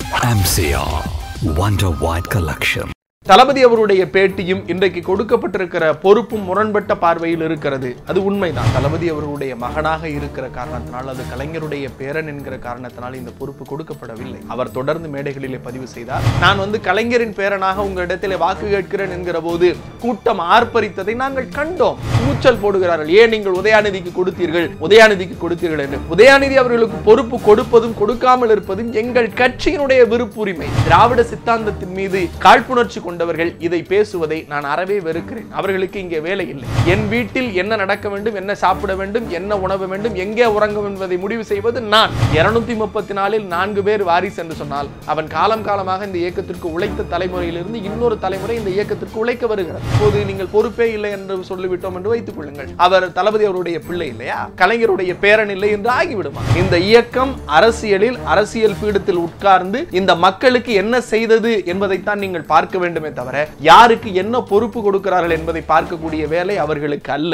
MCR Wonder White Collection. தளபதி அவருடைய பேட்டியும் இன்றைக்கு கொடுக்கப்பட்டிருக்கிற பொறுப்பும் முரண்பட்ட பார்வையில் இருக்கிறது அது உண்மைதான் தளபதி அவர்களுடைய மகனாக இருக்கிற காரணத்தினால் அது கலைஞருடைய பேரன் என்கிற காரணத்தினால் இந்த பொறுப்பு கொடுக்கப்படவில்லை அவர் தொடர்ந்து மேடைகளிலே பதிவு செய்தார் நான் வந்து கலைஞரின் பேரனாக உங்களிடத்திலே வாக்கு கேட்கிறேன் என்கிற போது கூட்டம் ஆர்ப்பரித்ததை நாங்கள் கண்டோம் கூச்சல் போடுகிறார்கள் ஏன் நீங்கள் உதயாநிதிக்கு கொடுத்தீர்கள் உதயாநிதிக்கு கொடுத்தீர்கள் என்று உதயாநிதி அவர்களுக்கு பொறுப்பு கொடுப்பதும் கொடுக்காமல் இருப்பதும் எங்கள் கட்சியினுடைய விருப்புரிமை திராவிட சித்தாந்தத்தின் மீது காழ்ப்புணர்ச்சி கொண்டவர்கள் இதை பேசுவதை நான் அறவே வெறுக்கிறேன் அவர்களுக்கு இங்கே வேலை இல்லை என் வீட்டில் என்ன நடக்க வேண்டும் என்ன சாப்பிட வேண்டும் என்ன உணவு வேண்டும் எங்கே உறங்க வேண்டும் என்பதை முடிவு செய்வது நான் இருநூத்தி முப்பத்தி நாலில் நான்கு பேர் வாரிசு என்று சொன்னால் அவன் காலம் காலமாக இந்த இயக்கத்திற்கு உழைத்த தலைமுறையிலிருந்து இன்னொரு தலைமுறை இந்த இயக்கத்திற்கு உழைக்க வருகிறது இப்போது நீங்கள் பொறுப்பே இல்லை என்று சொல்லிவிட்டோம் என்று வைத்துக் கொள்ளுங்கள் அவர் தளபதி அவருடைய பிள்ளை இல்லையா கலைஞருடைய பேரன் இல்லை என்று ஆகிவிடுமா இந்த இயக்கம் அரசியலில் அரசியல் பீடத்தில் உட்கார்ந்து இந்த மக்களுக்கு என்ன செய்தது என்பதைத்தான் நீங்கள் பார்க்க வேண்டுமே தவிர யாருக்கு என்ன பொறுப்பு கொடுக்கிறார்கள் என்பதை பார்க்கக்கூடிய வேலை அவர்களுக்கு அல்ல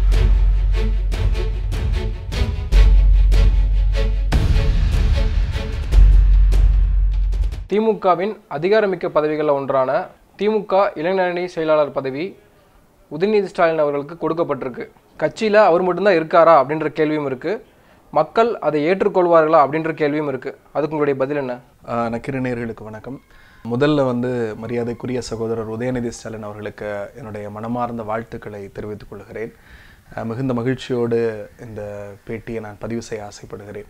திமுகவின் அதிகாரமிக்க பதவிகளில் ஒன்றான திமுக இளைஞரணி செயலாளர் பதவி உதயநிதி ஸ்டாலின் அவர்களுக்கு கொடுக்கப்பட்டிருக்கு கட்சியில் அவர் மட்டும்தான் இருக்காரா அப்படின்ற கேள்வியும் இருக்குது மக்கள் அதை ஏற்றுக்கொள்வார்களா அப்படின்ற கேள்வியும் இருக்குது அதுக்கு உங்களுடைய பதில் என்ன ஆஹ் நக்கிரநேயர்களுக்கு வணக்கம் முதல்ல வந்து மரியாதைக்குரிய சகோதரர் உதயநிதி ஸ்டாலின் அவர்களுக்கு என்னுடைய மனமார்ந்த வாழ்த்துக்களை தெரிவித்துக் கொள்கிறேன் ஆஹ் மிகுந்த மகிழ்ச்சியோடு இந்த பேட்டியை நான் பதிவு செய்ய ஆசைப்படுகிறேன்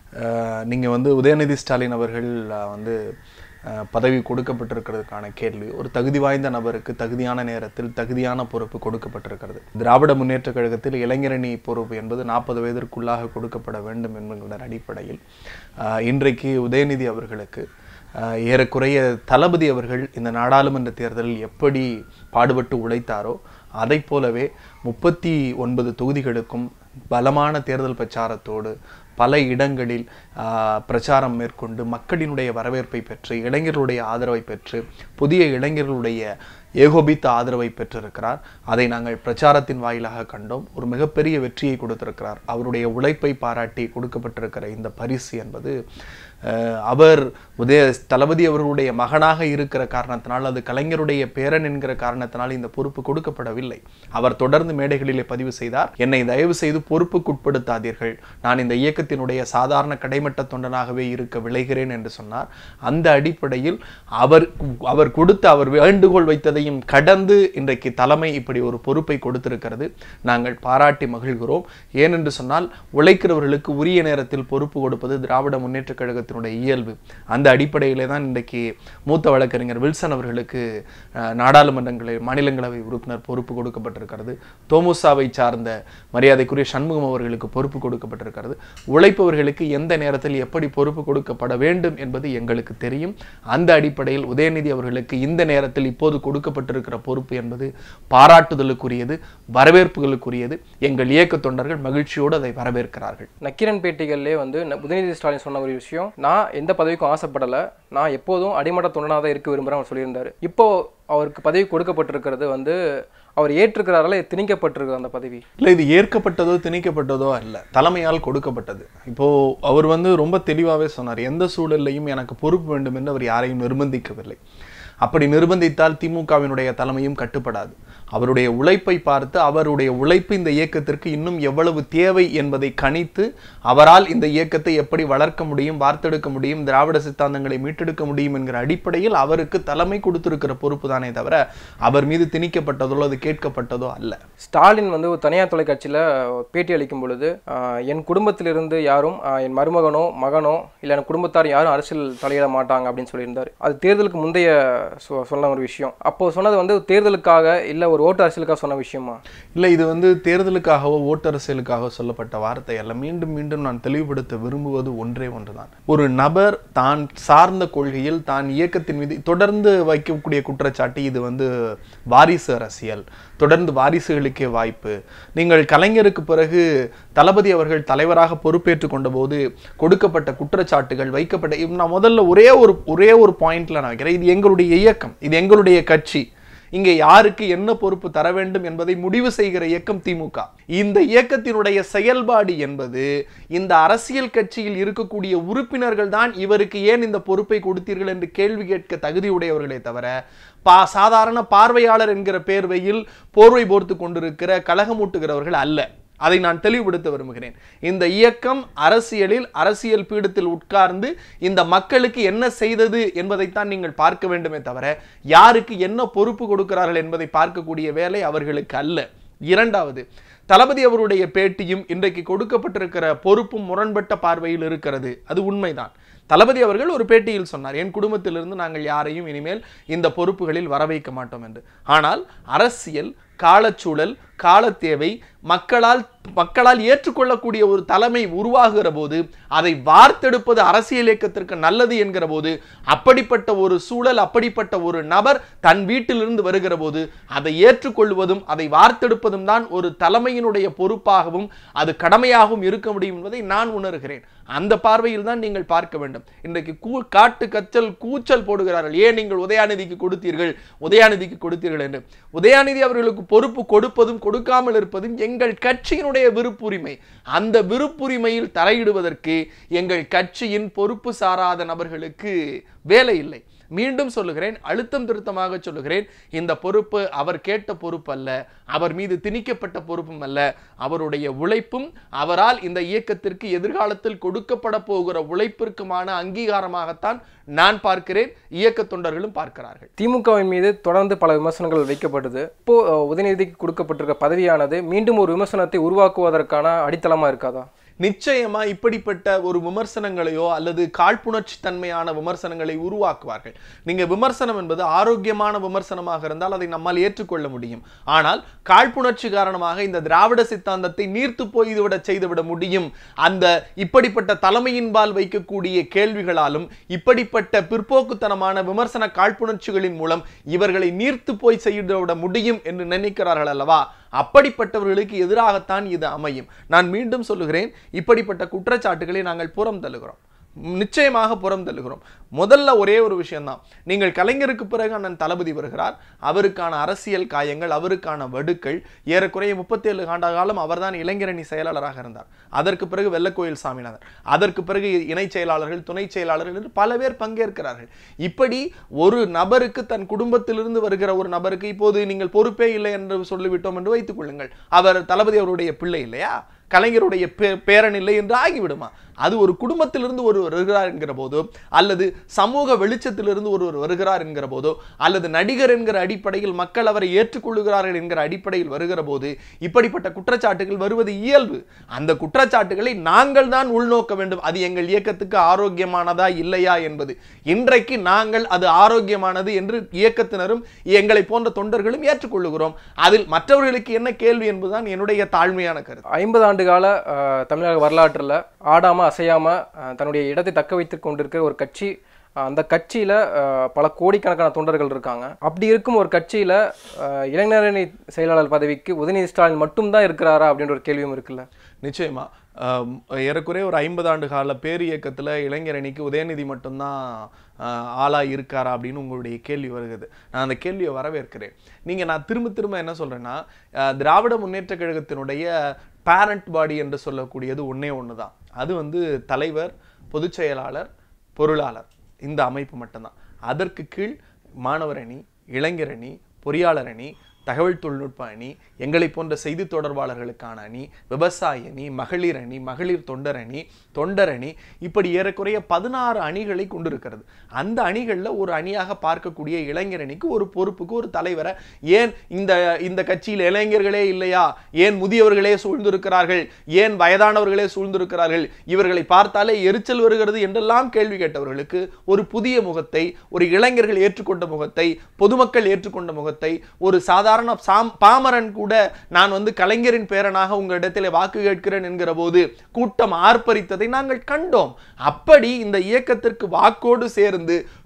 நீங்கள் வந்து உதயநிதி ஸ்டாலின் அவர்கள் ஆஹ் வந்து ஆஹ் பதவி கொடுக்கப்பட்டிருக்கிறதுக்கான கேள்வி ஒரு தகுதி வாய்ந்த நபருக்கு தகுதியான நேரத்தில் தகுதியான பொறுப்பு கொடுக்கப்பட்டிருக்கிறது திராவிட முன்னேற்ற கழகத்தில் இளைஞரணி பொறுப்பு என்பது நாற்பது வயதிற்குள்ளாக கொடுக்கப்பட வேண்டும் என்கிற அடிப்படையில் ஆஹ் இன்றைக்கு உதயநிதி அவர்களுக்கு ஆஹ் ஏறக்குறைய தளபதி அவர்கள் இந்த நாடாளுமன்ற தேர்தலில் எப்படி பாடுபட்டு உழைத்தாரோ அதை போலவே முப்பத்தி ஒன்பது தொகுதிகளுக்கும் பலமான தேர்தல் பிரச்சாரத்தோடு பல இடங்களில் ஆஹ், பிரச்சாரம் மேற்கொண்டு மக்களினுடைய வரவேற்பை பெற்று இளைஞர்களுடைய ஆதரவை பெற்று புதிய இளைஞர்களுடைய ஏகோபித்த ஆதரவை பெற்றிருக்கிறார் அதை நாங்கள் பிரச்சாரத்தின் வாயிலாக கண்டோம் ஒரு மிகப்பெரிய வெற்றியை கொடுத்திருக்கிறார் அவருடைய உழைப்பை பாராட்டி கொடுக்கப்பட்டிருக்கிற இந்த பரிசு என்பது அஹ், அவர் உதய தளபதி அவர்களுடைய மகனாக இருக்கிற காரணத்தினால் அது கலைஞருடைய பேரன் என்கிற காரணத்தினால் இந்த பொறுப்பு கொடுக்கப்படவில்லை அவர் தொடர்ந்து மேடைகளிலே பதிவு செய்தார் என்னை தயவு செய்து பொறுப்புக்குட்படுத்தாதீர்கள் நான் இந்த இயக்கத்தினுடைய சாதாரண கடைமட்ட தொண்டனாகவே இருக்க விளைகிறேன் என்று சொன்னார் அந்த அடிப்படையில் அவர் அவர் கொடுத்த அவர் வேண்டுகோள் வைத்ததையும் கடந்து இன்றைக்கு தலைமை இப்படி ஒரு பொறுப்பை கொடுத்திருக்கிறது நாங்கள் பாராட்டி மகிழ்கிறோம் ஏனென்று சொன்னால் உழைக்கிறவர்களுக்கு உரிய நேரத்தில் பொறுப்பு கொடுப்பது திராவிட முன்னேற்ற கழகத்தினுடைய இயல்பு அந்த அடிப்படையிலே தான் இன்றைக்கு மூத்த வழக்கறிஞர் வில்சன் அவர்களுக்கு அஹ், நாடாளுமன்றங்களில் மாநிலங்களவை உறுப்பினர் பொறுப்பு கொடுக்கப்பட்டிருக்கிறது தோமுசாவை சார்ந்த மரியாதைக்குரிய சண்முகம் அவர்களுக்கு பொறுப்பு கொடுக்கப்பட்டிருக்கிறது உழைப்பவர்களுக்கு எந்த நேரத்தில் எப்படி பொறுப்பு கொடுக்கப்பட வேண்டும் என்பது எங்களுக்கு தெரியும் அந்த அடிப்படையில் உதயநிதி அவர்களுக்கு இந்த நேரத்தில் இப்போது கொடுக்கப்பட்டிருக்கிற பொறுப்பு என்பது பாராட்டுதலுக்குரியது வரவேற்புகளுக்குரியது எங்கள் இயக்க தொண்டர்கள் மகிழ்ச்சியோடு அதை வரவேற்கிறார்கள் நக்கீரன் பேட்டிகள்லே வந்து ந- உதயநிதி ஸ்டாலின் சொன்ன ஒரு விஷயம் நான் எந்த பதவிக்கும் ஆசைப்படலை நான் எப்போதும் அடிமட்ட தொண்டனாக தான் இருக்க விரும்புகிறேன் அவர் சொல்லியிருந்தாரு இப்போ அவருக்கு பதவி கொடுக்கப்பட்டிருக்கிறது வந்து அவர் ஏற்றுக்கிறாரில் திணிக்கப்பட்டிருக்கு அந்த பதவி இல்லை இது ஏற்கப்பட்டதோ திணிக்கப்பட்டதோ அல்ல தலைமையால் கொடுக்கப்பட்டது இப்போ அவர் வந்து ரொம்ப தெளிவாகவே சொன்னார் எந்த சூழல்லையும் எனக்கு பொறுப்பு வேண்டும் என்று அவர் யாரையும் நிர்பந்திக்கவில்லை அப்படி நிர்பந்தித்தால் திமுகவினுடைய தலைமையும் கட்டுப்படாது அவருடைய உழைப்பை பார்த்து அவருடைய உழைப்பு இந்த இயக்கத்திற்கு இன்னும் எவ்வளவு தேவை என்பதை கணித்து அவரால் இந்த இயக்கத்தை எப்படி வளர்க்க முடியும் வார்த்தெடுக்க முடியும் திராவிட சித்தாந்தங்களை மீட்டெடுக்க முடியும் என்கிற அடிப்படையில் அவருக்கு தலைமை கொடுத்திருக்கிற பொறுப்பு தானே தவிர அவர் மீது திணிக்கப்பட்டதோ அல்லது கேட்கப்பட்டதோ அல்ல ஸ்டாலின் வந்து ஒரு தனியார் தொலைக்காட்சியில் பேட்டி அளிக்கும் பொழுது ஆஹ், என் குடும்பத்திலிருந்து யாரும் ஆஹ், என் மருமகனோ மகனோ இல்லை என் குடும்பத்தார் யாரும் அரசியல் தலையிட மாட்டாங்க அப்படின்னு சொல்லியிருந்தார் அது தேர்தலுக்கு முந்தைய சொ- சொன்ன ஒரு விஷயம் அப்போ சொன்னது வந்து தேர்தலுக்காக இல்லை ஒரு ஓட்டு அரசியலுக்காக சொன்ன விஷயமா இல்லை இது வந்து தேர்தலுக்காகவோ ஓட்டரசியலுக்காக சொல்லப்பட்ட வார்த்தை அல்ல மீண்டும் மீண்டும் நான் தெளிவுபடுத்த விரும்புவது ஒன்றே ஒன்றுதான் ஒரு நபர் தான் சார்ந்த கொள்கையில் தான் இயக்கத்தின் மீது தொடர்ந்து வைக்கக்கூடிய குற்றச்சாட்டு இது வந்து வாரிசு அரசியல் தொடர்ந்து வாரிசுகளுக்கே வாய்ப்பு நீங்கள் கலைஞருக்கு பிறகு தளபதி அவர்கள் தலைவராக பொறுப்பேற்றுக் கொண்டபோது கொடுக்கப்பட்ட குற்றச்சாட்டுகள் வைக்கப்பட்ட இப்ப நான் முதல்ல ஒரே ஒரு ஒரே ஒரு பாயிண்ட்ல நான் வைக்கிறேன் இது எங்களுடைய இயக்கம் இது எங்களுடைய கட்சி இங்கே யாருக்கு என்ன பொறுப்பு தர வேண்டும் என்பதை முடிவு செய்கிற இயக்கம் திமுக இந்த இயக்கத்தினுடைய செயல்பாடு என்பது இந்த அரசியல் கட்சியில் இருக்கக்கூடிய உறுப்பினர்கள் தான் இவருக்கு ஏன் இந்த பொறுப்பை கொடுத்தீர்கள் என்று கேள்வி கேட்க தகுதியுடையவர்களே தவிர பா சாதாரண பார்வையாளர் என்கிற பேர்வையில் போர்வை போர்த்து கொண்டிருக்கிற கலகமூட்டுகிறவர்கள் அல்ல அதை நான் தெளிவுபடுத்த விரும்புகிறேன் இந்த இயக்கம் அரசியலில் அரசியல் பீடத்தில் உட்கார்ந்து இந்த மக்களுக்கு என்ன செய்தது என்பதைத்தான் நீங்கள் பார்க்க வேண்டுமே தவிர யாருக்கு என்ன பொறுப்பு கொடுக்கிறார்கள் என்பதை பார்க்கக்கூடிய வேலை அவர்களுக்கு அல்ல இரண்டாவது தளபதி அவருடைய பேட்டியும் இன்றைக்கு கொடுக்கப்பட்டிருக்கிற பொறுப்பும் முரண்பட்ட பார்வையில் இருக்கிறது அது உண்மைதான் தளபதி அவர்கள் ஒரு பேட்டியில் சொன்னார் என் குடும்பத்திலிருந்து நாங்கள் யாரையும் இனிமேல் இந்த பொறுப்புகளில் வர வைக்க மாட்டோம் என்று ஆனால் அரசியல் காலச்சூழல் காலத்தேவை மக்களால் மக்களால் ஏற்றுக்கொள்ளக்கூடிய ஒரு தலைமை உருவாகுகிற போது அதை வார்த்தெடுப்பது அரசியல் இயக்கத்திற்கு நல்லது என்கிற போது அப்படிப்பட்ட ஒரு சூழல் அப்படிப்பட்ட ஒரு நபர் தன் வீட்டிலிருந்து வருகிற போது அதை ஏற்றுக்கொள்வதும் அதை வார்த்தெடுப்பதும் தான் ஒரு தலைமையினுடைய பொறுப்பாகவும் அது கடமையாகவும் இருக்க முடியும் என்பதை நான் உணர்கிறேன் அந்த பார்வையில் தான் நீங்கள் பார்க்க வேண்டும் இன்றைக்கு கூ காட்டு கச்சல் கூச்சல் போடுகிறார்கள் ஏன் நீங்கள் உதயாநிதிக்கு கொடுத்தீர்கள் உதயாநிதிக்கு கொடுத்தீர்கள் என்று உதயாநிதி அவர்களுக்கு பொறுப்பு கொடுப்பதும் கொடுக்காமல் இருப்பதும் எங்கள் கட்சியினுடைய விருப்புரிமை அந்த விருப்புரிமையில் தலையிடுவதற்கு எங்கள் கட்சியின் பொறுப்பு சாராத நபர்களுக்கு வேலை இல்லை மீண்டும் சொல்லுகிறேன் அழுத்தம் திருத்தமாக சொல்லுகிறேன் இந்த பொறுப்பு அவர் கேட்ட பொறுப்பு அல்ல அவர் மீது திணிக்கப்பட்ட பொறுப்பும் அல்ல அவருடைய உழைப்பும் அவரால் இந்த இயக்கத்திற்கு எதிர்காலத்தில் கொடுக்கப்பட போகிற உழைப்பிற்குமான அங்கீகாரமாகத்தான் நான் பார்க்கிறேன் இயக்க தொண்டர்களும் பார்க்கிறார்கள் திமுகவின் மீது தொடர்ந்து பல விமர்சனங்கள் வைக்கப்பட்டது இப்போ அஹ், உதயநிதிக்கு கொடுக்கப்பட்டிருக்க பதவியானது மீண்டும் ஒரு விமர்சனத்தை உருவாக்குவதற்கான அடித்தளமா இருக்காதா நிச்சயமா இப்படிப்பட்ட ஒரு விமர்சனங்களையோ அல்லது காழ்ப்புணர்ச்சி தன்மையான விமர்சனங்களை உருவாக்குவார்கள் நீங்க விமர்சனம் என்பது ஆரோக்கியமான விமர்சனமாக இருந்தால் அதை நம்மால் ஏற்றுக்கொள்ள முடியும் ஆனால் காழ்ப்புணர்ச்சி காரணமாக இந்த திராவிட சித்தாந்தத்தை நீர்த்து போய்விட செய்துவிட முடியும் அந்த இப்படிப்பட்ட தலைமையின்பால் வைக்கக்கூடிய கேள்விகளாலும் இப்படிப்பட்ட பிற்போக்குத்தனமான விமர்சன காழ்ப்புணர்ச்சிகளின் மூலம் இவர்களை நீர்த்து போய் செய்துவிட முடியும் என்று நினைக்கிறார்கள் அல்லவா அப்படிப்பட்டவர்களுக்கு எதிராகத்தான் இது அமையும் நான் மீண்டும் சொல்லுகிறேன் இப்படிப்பட்ட குற்றச்சாட்டுகளை நாங்கள் புறம் தள்ளுகிறோம் நிச்சயமாக புறம் தள்ளுகிறோம் முதல்ல ஒரே ஒரு விஷயம்தான் நீங்கள் கலைஞருக்கு பிறகு அண்ணன் தளபதி வருகிறார் அவருக்கான அரசியல் காயங்கள் அவருக்கான வடுக்கள் ஏறக்குறைய முப்பத்தேழு ஆண்டு காலம் அவர்தான் இளைஞரணி செயலாளராக இருந்தார் அதற்கு பிறகு வெள்ளக்கோயில் சாமிநாதன் அதற்கு பிறகு இணை செயலாளர்கள் துணை செயலாளர்கள் என்று பல பேர் பங்கேற்கிறார்கள் இப்படி ஒரு நபருக்கு தன் குடும்பத்திலிருந்து வருகிற ஒரு நபருக்கு இப்போது நீங்கள் பொறுப்பே இல்லை என்று சொல்லிவிட்டோம் என்று வைத்துக் கொள்ளுங்கள் அவர் தளபதி அவருடைய பிள்ளை இல்லையா கலைஞருடைய பே- பேரன் இல்லை என்று ஆகிவிடுமா அது ஒரு குடும்பத்திலிருந்து ஒருவர் வருகிறார் என்கிற போதோ அல்லது சமூக வெளிச்சத்திலிருந்து ஒருவர் வருகிறார் என்கிற போதோ அல்லது நடிகர் என்கிற அடிப்படையில் மக்கள் அவரை ஏற்றுக்கொள்ளுகிறார்கள் என்கிற அடிப்படையில் வருகிற போது இப்படிப்பட்ட குற்றச்சாட்டுகள் வருவது இயல்பு அந்த குற்றச்சாட்டுகளை நாங்கள் தான் உள்நோக்க வேண்டும் அது எங்கள் இயக்கத்துக்கு ஆரோக்கியமானதா இல்லையா என்பது இன்றைக்கு நாங்கள் அது ஆரோக்கியமானது என்று இயக்கத்தினரும் எங்களை போன்ற தொண்டர்களும் ஏற்றுக்கொள்ளுகிறோம் அதில் மற்றவர்களுக்கு என்ன கேள்வி என்பதுதான் என்னுடைய தாழ்மையான கருத்து ஐம்பது ஆண்டு கால அஹ், தமிழக வரலாற்றில் ஆடாம அசையாம அஹ், தன்னுடைய இடத்தை தக்க வைத்துக் கொண்டிருக்கிற ஒரு கட்சி அஹ், அந்த கட்சியில அஹ், பல கோடிக்கணக்கான தொண்டர்கள் இருக்காங்க அப்படி இருக்கும் ஒரு கட்சியில அஹ், இளைஞரணி செயலாளர் பதவிக்கு உதயநிதி ஸ்டாலின் மட்டும்தான் இருக்கிறாரா அப்படின்ற ஒரு கேள்வியும் இருக்குல்ல நிச்சயமா ஆம், ஏறக்குறைய ஒரு ஐம்பது ஆண்டு கால பேர் இயக்கத்தில் இளைஞரணிக்கு உதயநிதி மட்டும்தான் ஆஹ், ஆளா இருக்காரா அப்படின்னு உங்களுடைய கேள்வி வருகிறது நான் அந்த கேள்வியை வரவேற்கிறேன் நீங்க நான் திரும்ப திரும்ப என்ன சொல்றேன்னா ஆஹ், திராவிட முன்னேற்ற கழகத்தினுடைய பேரண்ட் பாடி என்று சொல்லக்கூடியது ஒண்ணே ஒன்று தான் அது வந்து தலைவர் பொதுச் செயலாளர் பொருளாளர் இந்த அமைப்பு மட்டும்தான் அதற்கு கீழ் மாணவர் அணி இளைஞர் அணி பொறியாளர் அணி தகவல் தொழில்நுட்ப அணி எங்களை போன்ற செய்தி தொடர்பாளர்களுக்கான அணி விவசாய அணி மகளிர் அணி மகளிர் தொண்டர் அணி தொண்டர் அணி இப்படி ஏறக்குறைய பதினாறு அணிகளை கொண்டிருக்கிறது அந்த அணிகளில் ஒரு அணியாக பார்க்கக்கூடிய இளைஞர் அணிக்கு ஒரு பொறுப்புக்கு ஒரு தலைவரை ஏன் இந்த இந்த கட்சியில் இளைஞர்களே இல்லையா ஏன் முதியவர்களே சூழ்ந்திருக்கிறார்கள் ஏன் வயதானவர்களே சூழ்ந்திருக்கிறார்கள் இவர்களை பார்த்தாலே எரிச்சல் வருகிறது என்றெல்லாம் கேள்வி கேட்டவர்களுக்கு ஒரு புதிய முகத்தை ஒரு இளைஞர்கள் ஏற்றுக்கொண்ட முகத்தை பொதுமக்கள் ஏற்றுக்கொண்ட முகத்தை ஒரு சாதாரண சாம் பாமரன் கூட நான் வந்து கலைஞரின் பேரனாக உங்களிடத்திலே வாக்கு கேட்கிறேன் என்கிற போது கூட்டம் ஆர்ப்பரித்ததை நாங்கள் கண்டோம் அப்படி இந்த இயக்கத்திற்கு வாக்கோடு சேர்ந்து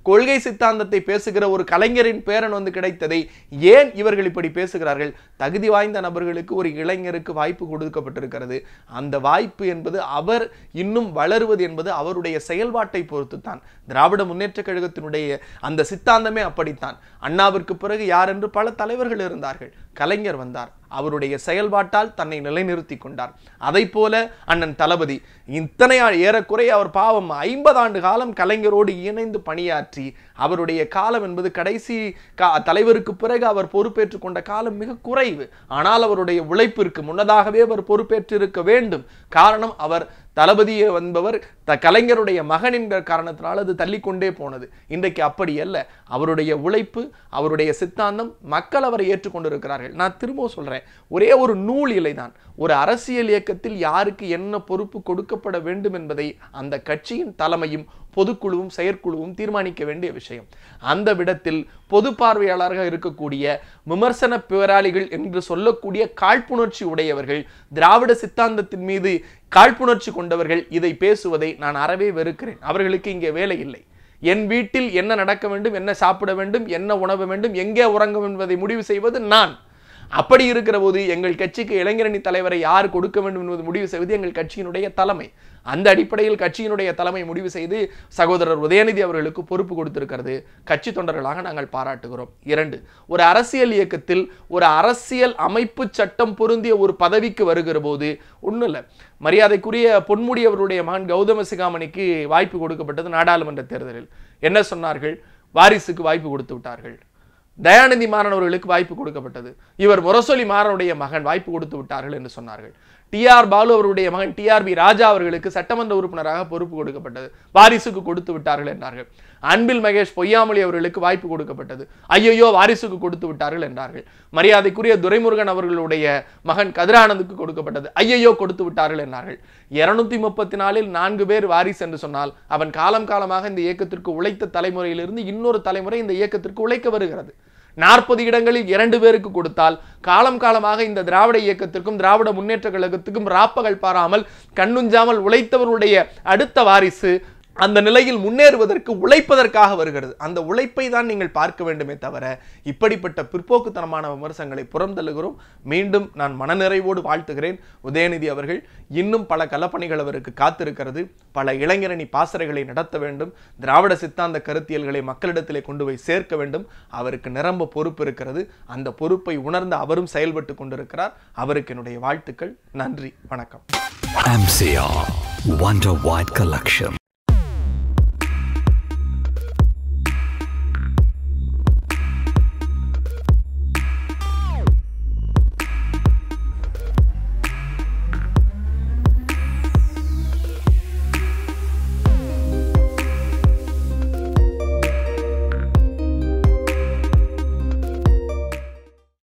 கொள்கை சித்தாந்தத்தை பேசுகிற ஒரு கலைஞரின் பேரன் வந்து கிடைத்ததை ஏன் இவர்கள் இப்படி பேசுகிறார்கள் தகுதி வாய்ந்த நபர்களுக்கு ஒரு இளைஞருக்கு வாய்ப்பு கொடுக்கப்பட்டிருக்கிறது அந்த வாய்ப்பு என்பது அவர் இன்னும் வளருவது என்பது அவருடைய செயல்பாட்டை பொறுத்து தான் திராவிட முன்னேற்ற கழகத்தினுடைய அந்த சித்தாந்தமே அப்படித்தான் அண்ணாவிற்கு பிறகு யார் என்று பல தலைவர்கள் இருந்தார்கள் கலைஞர் வந்தார் அவருடைய செயல்பாட்டால் தன்னை நிலைநிறுத்தி கொண்டார் அதை போல அண்ணன் தளபதி இத்தனை ஆ- ஏறக்குறைய அவர் பாவம் ஐம்பது ஆண்டு காலம் கலைஞரோடு இணைந்து பணியாற்றி அவருடைய காலம் என்பது கடைசி கா- தலைவருக்கு பிறகு அவர் பொறுப்பேற்றுக் கொண்ட காலம் மிக குறைவு ஆனால் அவருடைய உழைப்பிற்கு முன்னதாகவே அவர் பொறுப்பேற்றிருக்க வேண்டும் காரணம் அவர் தளபதியே வந்தவர் த கலைஞருடைய மகன் என்கிற காரணத்தினால் அது தள்ளிக்கொண்டே போனது இன்றைக்கு அப்படி அல்ல அவருடைய உழைப்பு அவருடைய சித்தாந்தம் மக்கள் அவரை ஏற்றுக்கொண்டிருக்கிறார்கள் நான் திரும்பவும் சொல்றேன் ஒரே ஒரு நூல் இலைதான் ஒரு அரசியல் இயக்கத்தில் யாருக்கு என்ன பொறுப்பு கொடுக்கப்பட வேண்டும் என்பதை அந்த கட்சியின் தலைமையும் பொதுக்குழுவும் செயற்குழுவும் தீர்மானிக்க வேண்டிய விஷயம் அந்த விடத்தில் பொது பார்வையாளராக இருக்கக்கூடிய விமர்சன போராளிகள் என்று சொல்லக்கூடிய காழ்ப்புணர்ச்சி உடையவர்கள் திராவிட சித்தாந்தத்தின் மீது காழ்ப்புணர்ச்சி கொண்டவர்கள் இதை பேசுவதை நான் அறவே வெறுக்கிறேன் அவர்களுக்கு இங்கே வேலை இல்லை என் வீட்டில் என்ன நடக்க வேண்டும் என்ன சாப்பிட வேண்டும் என்ன உணவு வேண்டும் எங்கே உறங்க வேண்டும் என்பதை முடிவு செய்வது நான் அப்படி இருக்கிற போது எங்கள் கட்சிக்கு இளைஞரணி தலைவரை யார் கொடுக்க வேண்டும் என்பது முடிவு செய்வது எங்கள் கட்சியினுடைய தலைமை அந்த அடிப்படையில் கட்சியினுடைய தலைமை முடிவு செய்து சகோதரர் உதயநிதி அவர்களுக்கு பொறுப்பு கொடுத்திருக்கிறது கட்சி தொண்டர்களாக நாங்கள் பாராட்டுகிறோம் இரண்டு ஒரு அரசியல் இயக்கத்தில் ஒரு அரசியல் அமைப்பு சட்டம் பொருந்திய ஒரு பதவிக்கு வருகிற போது ஒன்றும் இல்லை மரியாதைக்குரிய பொன்முடி அவருடைய மகன் கௌதம சிகாமணிக்கு வாய்ப்பு கொடுக்கப்பட்டது நாடாளுமன்ற தேர்தலில் என்ன சொன்னார்கள் வாரிசுக்கு வாய்ப்பு கொடுத்து விட்டார்கள் தயாநிதி மாறன் அவர்களுக்கு வாய்ப்பு கொடுக்கப்பட்டது இவர் முரசொலி மாறனுடைய மகன் வாய்ப்பு கொடுத்து விட்டார்கள் என்று சொன்னார்கள் டிஆர் பாலு அவருடைய மகன் டிஆர்பி ராஜா அவர்களுக்கு சட்டமன்ற உறுப்பினராக பொறுப்பு கொடுக்கப்பட்டது வாரிசுக்கு கொடுத்து விட்டார்கள் என்றார்கள் அன்பில் மகேஷ் பொய்யாமொழி அவர்களுக்கு வாய்ப்பு கொடுக்கப்பட்டது ஐயையோ வாரிசுக்கு கொடுத்து விட்டார்கள் என்றார்கள் மரியாதைக்குரிய துரைமுருகன் அவர்களுடைய மகன் கதிரானந்துக்கு கொடுக்கப்பட்டது ஐயையோ கொடுத்து விட்டார்கள் என்றார்கள் இருநூத்தி முப்பத்தி நாலில் நான்கு பேர் வாரிசு என்று சொன்னால் அவன் காலம் காலமாக இந்த இயக்கத்திற்கு உழைத்த தலைமுறையிலிருந்து இன்னொரு தலைமுறை இந்த இயக்கத்திற்கு உழைக்க வருகிறது நாற்பது இடங்களில் இரண்டு பேருக்கு கொடுத்தால் காலம் காலமாக இந்த திராவிட இயக்கத்திற்கும் திராவிட முன்னேற்ற கழகத்துக்கும் ராப்பகல் பாராமல் கண்ணுஞ்சாமல் உழைத்தவருடைய அடுத்த வாரிசு அந்த நிலையில் முன்னேறுவதற்கு உழைப்பதற்காக வருகிறது அந்த உழைப்பை தான் நீங்கள் பார்க்க வேண்டுமே தவிர இப்படிப்பட்ட பிற்போக்குத்தனமான விமர்சனங்களை புறந்தள்ளுகிறோம் மீண்டும் நான் மனநிறைவோடு வாழ்த்துகிறேன் உதயநிதி அவர்கள் இன்னும் பல களப்பணிகள் அவருக்கு காத்திருக்கிறது பல இளைஞரணி பாசறைகளை நடத்த வேண்டும் திராவிட சித்தாந்த கருத்தியல்களை மக்களிடத்திலே கொண்டு போய் சேர்க்க வேண்டும் அவருக்கு நிரம்ப பொறுப்பு இருக்கிறது அந்த பொறுப்பை உணர்ந்து அவரும் செயல்பட்டு கொண்டிருக்கிறார் அவருக்கு என்னுடைய வாழ்த்துக்கள் நன்றி வணக்கம் MCR Wonder White Collection.